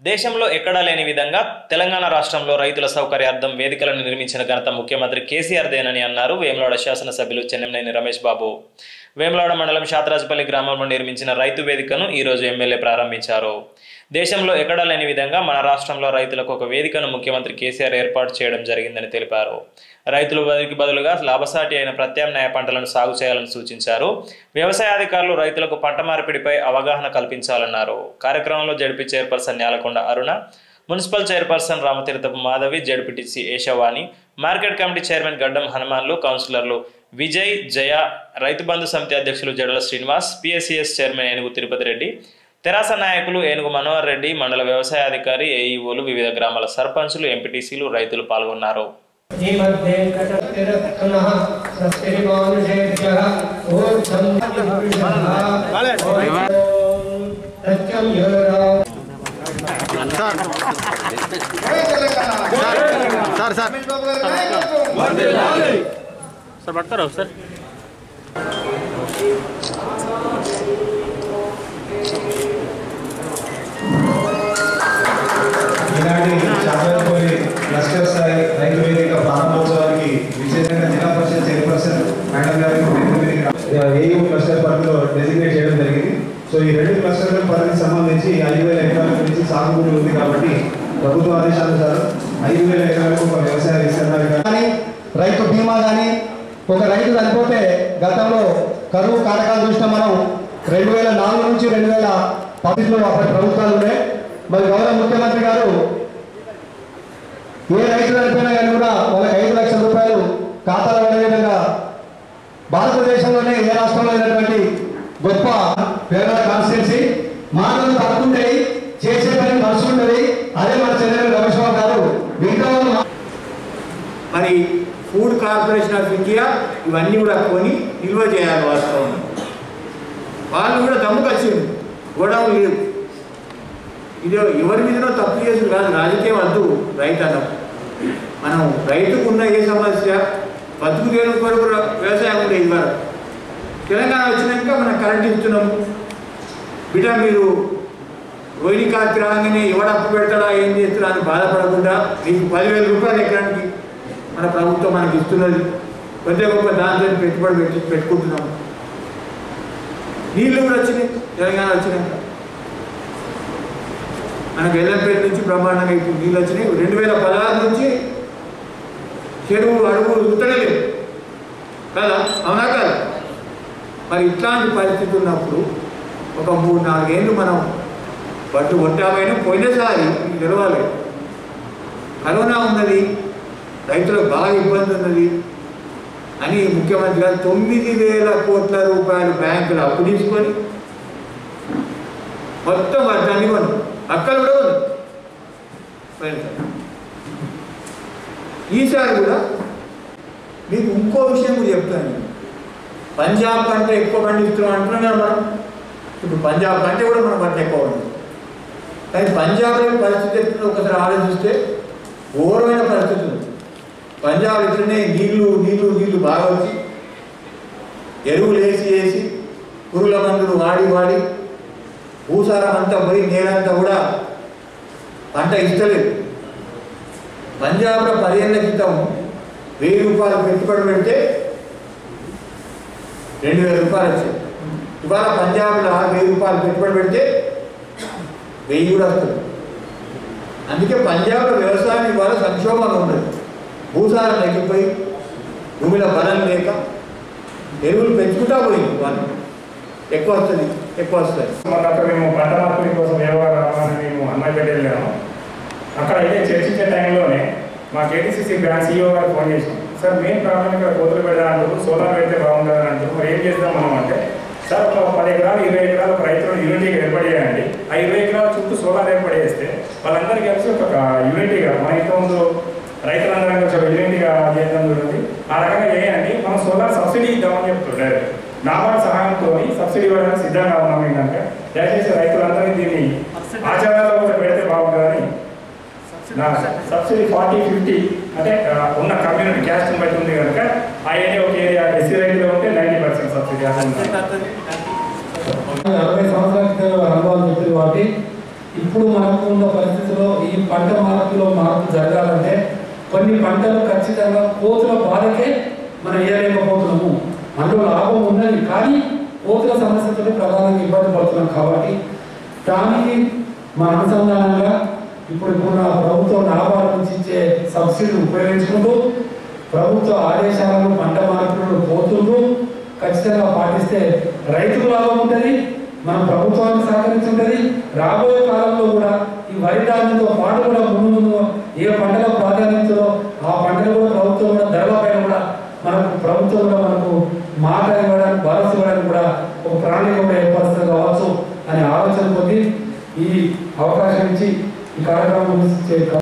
దేశంలో ఎక్కడా లేని విధంగా తెలంగాణ రాష్ట్రంలో రైతుల సౌకర్యార్థం వేదికలను నిర్మించిన ఘనత ముఖ్యమంత్రి కేసీఆర్ దేనని అన్నారు వేములాడ శాసనసభ్యులు చెన్నెంనేని రమేష్ బాబు వేములాడ మండలం శాతరాజపల్లి గ్రామంలో నిర్మించిన రైతు వేదికను ఈరోజు ఎమ్మెల్యే ప్రారంభించారు దేశంలో ఎక్కడా లేని విధంగా మన రాష్ట్రంలో రైతులకు ఒక వేదికను ముఖ్యమంత్రి కేసీఆర్ ఏర్పాటు చేయడం జరిగిందని తెలిపారు రైతులు వారికి బదులుగా లాభసాటి అయిన ప్రత్యామ్నాయ పంటలను సాగు చేయాలని సూచించారు వ్యవసాయాధికారులు రైతులకు పంట మార్పిడిపై అవగాహన కల్పించాలన్నారు కార్యక్రమంలో ZP chairperson Nyalakonda Aruna municipal chairperson Ramatheerthapu Madhavi ZPTC Eshavani market committee chairman Gaddam Hanumanlu కౌన్సిలర్లు విజయ్ జయ రైతు బంధు సమితి అధ్యక్షులు జడల శ్రీనివాస్ పిఎస్సిఎస్ చైర్మన్ ఏనుగు తిరుపతి రెడ్డి తెరాస నాయకులు ఏనుగు మనోహర్ రెడ్డి మండల వ్యవసాయాధికారి ఏఈఓలు వివిధ గ్రామాల సర్పంచులు ఎంపీటీసీలు రైతులు పాల్గొన్నారు జీవద్వేంకటతిరత్నః సస్తిరిమానుషేభ్యः ఊర్ధ్వం సత్యం యోరా సార్ సార్ సార్ పట్టుకోరా సార్ ఈనాటి శాసనసభ్యుని క్లస్టర్ స్థాయి రైతు వేదిక ప్రారంభోత్సవానికి విశేషంగా జిల్లా పరిషత్ చైర్పర్సన్ మేడం గారికి రైతు వేదిక ఏయూ క్లస్టర్ పరిధిలో డెసిగ్నేట్ చేయడం జరిగింది సో ఈ రెండు క్లస్టర్ల పరిధికి సంబంధించి ఐదు వేల ఎకరాల గురించి సాగు భూమి ఉంది కాబట్టి ప్రభుత్వ ఆదేశానుసారం ఐదు వేల ఎకరాలకు ఒక వ్యవసాయ విస్తరణ విధానం కానీ రైతు బీమా కానీ ఒక రైతు చనిపోతే గతంలో కరువు కారకాలు చూసిన మనం రెండు వేల నాలుగు నుంచి రెండు వేల పదిలో అప్పటి ప్రభుత్వాలు ఉండే మరి గౌరవ ముఖ్యమంత్రి గారు ఏ రైతు చనిపోయినా కానీ కూడా వాళ్ళకి ఐదు లక్షల రూపాయలు ఖాతాలో పడే విధంగా భారతదేశంలోనే ఏ రాష్ట్రంలో లేనటువంటి గొప్ప పేదల కాన్స్టిట్యున్సీ మాటలు తప్పుంటాయి చేసే పని మనసు ఉంటుంది అదే మన చెల్లెలు రమేష్ బాబు గారు మిగతా వాళ్ళు మా- మరి ఫుడ్ కార్పొరేషన్ ఆఫ్ ఇండియా ఇవన్నీ కూడా కొని నిల్వ చేయాలి వాస్తవం వాళ్ళు కూడా దమ్ముకు వచ్చింది గొడవ లేదు ఇది ఎవరి మీదనో తప్పు చేసి కాదు రాజకీయం వద్దు రైతు అన్నం మనం రైతుకు ఉన్న ఏ సమస్య బతుకు దేని కొరకు ర- వ్యవసాయం ఉండే ఇవ్వరు తెలంగాణ వచ్చినాక మనం కరెంట్ ఇస్తున్నాం బిడ్డ మీరు రోహిణి కార్తీ రాగానే ఎవడు అప్పు పెడతాడా ఏం చేస్తాడా అని బాధపడకుండా మీకు పదివేల రూపాయలు ఎకరానికి మన ప్రభుత్వం మనకి ఇస్తున్నది కొద్ది గొప్ప దాంతో పెట్టుబడి పెట్టి పెట్టుకుంటున్నాం నీళ్ళు కూడా వచ్చినాయి తెలంగాణ వచ్చినాక మనకు ఎల్లంపేట నుంచి బ్రహ్మాండంగా ఇప్పుడు నీళ్ళు వచ్చినాయి రెండు వేల పదహారు నుంచి చెరువు అడుగు ఉత్తరలేదు కదా అవునా కదా మరి ఇట్లాంటి పరిస్థితి ఉన్నప్పుడు ఒక మూడు నాలుగేళ్ళు మనం పట్టు కొట్టామైనా పోయినసారి మీకు తెలవాలి కరోనా ఉన్నది రైతులకు బాగా ఇబ్బంది ఉన్నది అని ముఖ్యమంత్రి గారు తొమ్మిది వేల కోట్ల రూపాయలు బ్యాంకులు అప్పు తీసుకొని మొత్తం వాటిని కొను అక్కలు కూడా కొను పోయినసారి. ఈసారి కూడా మీకు ఇంకో విషయం కూడా చెప్తాను నేను. పంజాబ్ కంటే ఎక్కువ పండిస్తున్నాం అంటున్నాం మనం ఇప్పుడు పంజాబ్ కంటే కూడా మన పంట ఎక్కువ ఉంది కానీ పంజాబ్లో పరిస్థితి ఎట్లుందో ఒకసారి ఆలోచిస్తే ఘోరమైన పరిస్థితి ఉంది పంజాబ్ ఇట్లనే నీళ్లు నీళ్లు నీళ్లు బాగా వచ్చి ఎరువులు వేసి వేసి పురుగుల మందులు వాడి వాడి భూసారం అంతా పోయి నేలంతా కూడా పంట ఇస్తలేదు పంజాబ్లో పదిహేళ్ళ క్రితం వెయ్యి రూపాయలు పెట్టుబడి పెడితే రెండు వేల రూపాయలు వచ్చాయి ఇవాళ పంజాబ్లో వెయ్యి రూపాయలు పెట్టుబడి పెడితే వెయ్యి కూడా వస్తుంది అందుకే పంజాబ్లో వ్యవసాయం ఇవాళ సంక్షోభంగా ఉండదు భూసారం తగ్గిపోయి భూమిలో బలం లేక ఎరువులు పెంచుకుంటా పోయింది వాళ్ళు ఎక్కువ వస్తుంది ఎక్కువ వస్తుంది మొన్న అక్కడ మేము పంట మార్పిడి కోసం వ్యవహారాన్ని మేము అన్నపేట వెళ్ళాము అక్కడ అయితే చర్చించే టైంలోనే మా కేటీసీసీ బ్రాంచ్ సీఓ గారు ఫోన్ చేసాం సార్ మెయిన్ ప్రాబ్లం ఇక్కడ కోతులు పెడదా అంటారు సోలార్ పెడితే బాగుంటుందని అంటారు మరి ఏం చేద్దాం మనం అంటే సార్ ఒక పది ఎకరాలు ఇరవై ఎకరాలు ఒక రైతులు యూనిటీగా ఏర్పాటు చేయండి ఆ ఇరవై ఎకరాల చుట్టూ సోలార్ ఏర్పాటు చేస్తే వాళ్ళందరికీ కలిసి ఒక యూనిటీగా మన ఇంతకుముందు రైతులందరం కలిసి ఒక యూనిటీగా చేద్దాం జరుగుతుంది ఆ రకంగా చేయండి మనం సోలార్ సబ్సిడీ ఇద్దామని చెప్తుంటారు నాబార్డ్ సహాయంతో సబ్సిడీ ఇవ్వడానికి సిద్ధంగా ఉన్నాం ఏంటంటే దయచేసి రైతులందరినీ దీన్ని ఆచరణలో కూడా పెడితే బాగుంటుందని నా సబ్సిడీ ఫార్టీ ఫిఫ్టీ అంటే ఆ, ఉన్న కమ్యూనిటీ క్యాస్ట్ బట్టి ఉంది కనుక ఆ ఏరియా ఒక ఏరియా ఎస్సీ రైతులో ఉంటే నైంటీ పర్సెంట్ సబ్సిడీ అది ఉంది. అరవై సంవత్సరాల క్రితం అనుభవాలు చెప్పారు కాబట్టి ఇప్పుడు మనకు ఉన్న పరిస్థితి ఈ పంట మార్పులో మార్పు జరగాలంటే కొన్ని పంటలు ఖచ్చితంగా కోతుల బాధకే మనం వేయలేకపోతున్నాము అందులో లాభం ఉన్నది కానీ కోతుల సమస్యతో ప్రధానంగా ఇబ్బంది పడుతున్నాం కాబట్టి దానికి మన అనుసంధానంగా ఇప్పుడు ఇప్పుడున్న ప్రభుత్వం లాభాల నుంచి ఇచ్చే సబ్సిడీ ఉపయోగించుకుంటూ ప్రభుత్వ ఆదేశాలను పంట మార్పులను పోతుంటూ ఖచ్చితంగా పాటిస్తే రైతుకు లాభం ఉంటుంది మన ప్రభుత్వానికి సహకరించి ఉంటుంది రాబోయే కాలంలో కూడా ఈ వరి ధాన్యంతో పాటు కూడా ముందు ముందు ఏ పంటల ప్రాధాన్యతలో ఆ పంటలు కూడా ప్రభుత్వం కూడా ధరల పైన కూడా మనకు ప్రభుత్వం కూడా మనకు మాట ఇవ్వడానికి భరోసా ఇవ్వడానికి కూడా ఒక ప్రణాళిక కూడా ఏర్పరుస్తుంది కావచ్చు అనే ఆలోచన కొద్ది ఈ అవకాశం ఇచ్చి ఈ కార్యక్రమం